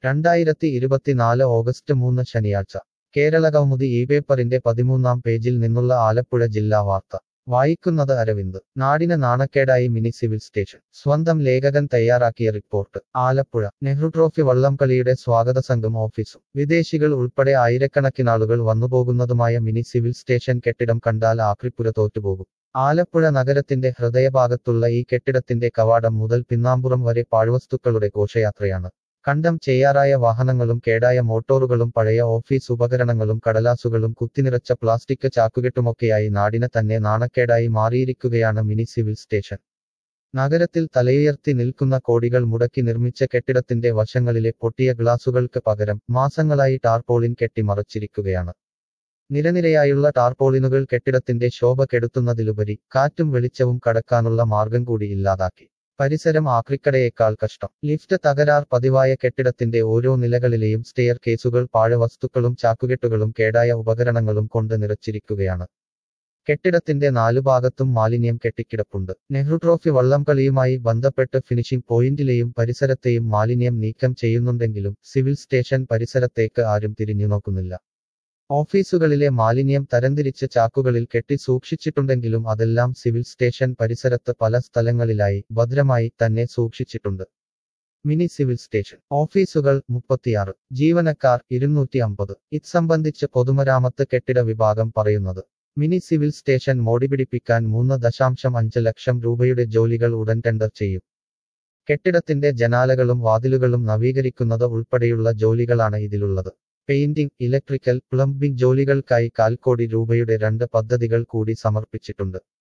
രണ്ടായിരത്തി ഇരുപത്തിനാല് ഓഗസ്റ്റ് മൂന്ന് ശനിയാഴ്ച കേരള കൗമുദി ഈ പേപ്പറിന്റെ പതിമൂന്നാം പേജിൽ നിന്നുള്ള ആലപ്പുഴ ജില്ലാ വാർത്ത വായിക്കുന്നത് അരവിന്ദ് നാടിന് നാണക്കേടായി മിനി സിവിൽ സ്റ്റേഷൻ സ്വന്തം ലേഖകൻ തയ്യാറാക്കിയ റിപ്പോർട്ട് ആലപ്പുഴ നെഹ്റു ട്രോഫി വള്ളംകളിയുടെ സ്വാഗത സംഘം ഓഫീസും വിദേശികൾ ഉൾപ്പെടെ ആയിരക്കണക്കിനാളുകൾ വന്നുപോകുന്നതുമായ മിനി സിവിൽ സ്റ്റേഷൻ കെട്ടിടം കണ്ടാൽ ആക്രിപ്പുര തോറ്റുപോകും ആലപ്പുഴ നഗരത്തിന്റെ ഹൃദയഭാഗത്തുള്ള ഈ കെട്ടിടത്തിന്റെ കവാടം മുതൽ പിന്നാമ്പുറം വരെ പാഴ്വസ്തുക്കളുടെ ഘോഷയാത്രയാണ് കണ്ടം ചെയ്യാറായ വാഹനങ്ങളും കേടായ മോട്ടോറുകളും പഴയ ഓഫീസ് ഉപകരണങ്ങളും കടലാസുകളും കുത്തിനിറച്ച പ്ലാസ്റ്റിക് ചാക്കുകെട്ടുമൊക്കെയായി നാടിന് തന്നെ നാണക്കേടായി മാറിയിരിക്കുകയാണ് മിനി സിവിൽ സ്റ്റേഷൻ നഗരത്തിൽ തലയുയർത്തി നിൽക്കുന്ന കോടികൾ മുടക്കി നിർമ്മിച്ച കെട്ടിടത്തിന്റെ വശങ്ങളിലെ പൊട്ടിയ ഗ്ലാസുകൾക്ക് പകരം മാസങ്ങളായി ടാർപോളിൻ കെട്ടി മറച്ചിരിക്കുകയാണ് നിരനിരയായുള്ള ടാർപോളിനുകൾ കെട്ടിടത്തിന്റെ ശോഭ കെടുത്തുന്നതിലുപരി കാറ്റും വെളിച്ചവും കടക്കാനുള്ള മാർഗം കൂടി ഇല്ലാതാക്കി പരിസരം ആക്രിക്കടയേക്കാൾ കഷ്ടം ലിഫ്റ്റ് തകരാർ പതിവായ കെട്ടിടത്തിന്റെ ഓരോ നിലകളിലെയും സ്റ്റെയർ കേസുകൾ പാഴവസ്തുക്കളും ചാക്കുകെട്ടുകളും കേടായ ഉപകരണങ്ങളും കൊണ്ട് നിറച്ചിരിക്കുകയാണ് കെട്ടിടത്തിന്റെ നാലുഭാഗത്തും മാലിന്യം കെട്ടിക്കിടപ്പുണ്ട് നെഹ്റു ട്രോഫി വള്ളംകളിയുമായി ബന്ധപ്പെട്ട് ഫിനിഷിംഗ് പോയിന്റിലെയും പരിസരത്തെയും മാലിന്യം നീക്കം ചെയ്യുന്നുണ്ടെങ്കിലും സിവിൽ സ്റ്റേഷൻ പരിസരത്തേക്ക് ആരും തിരിഞ്ഞു നോക്കുന്നില്ല ഓഫീസുകളിലെ മാലിന്യം തരംതിരിച്ച് ചാക്കുകളിൽ കെട്ടി സൂക്ഷിച്ചിട്ടുണ്ടെങ്കിലും അതെല്ലാം സിവിൽ സ്റ്റേഷൻ പരിസരത്ത് പല സ്ഥലങ്ങളിലായി ഭദ്രമായി തന്നെ സൂക്ഷിച്ചിട്ടുണ്ട് മിനി സിവിൽ സ്റ്റേഷൻ ഓഫീസുകൾ മുപ്പത്തിയാറ് ജീവനക്കാർ ഇരുന്നൂറ്റി അമ്പത് ഇത് സംബന്ധിച്ച് പൊതുമരാമത്ത് കെട്ടിട വിഭാഗം പറയുന്നത് മിനി സിവിൽ സ്റ്റേഷൻ മോടിപിടിപ്പിക്കാൻ മൂന്ന് ദശാംശം അഞ്ച് ലക്ഷം രൂപയുടെ ജോലികൾ ഉടൻ ടെൻഡർ ചെയ്യും കെട്ടിടത്തിന്റെ ജനാലകളും വാതിലുകളും നവീകരിക്കുന്നത് ഉൾപ്പെടെയുള്ള ജോലികളാണ് ഇതിലുള്ളത് പെയിന്റിംഗ് ഇലക്ട്രിക്കൽ പ്ലംബിംഗ് ജോലികൾക്കായി കാൽ കോടി രൂപയുടെ രണ്ട് പദ്ധതികൾ കൂടി സമർപ്പിച്ചിട്ടുണ്ട്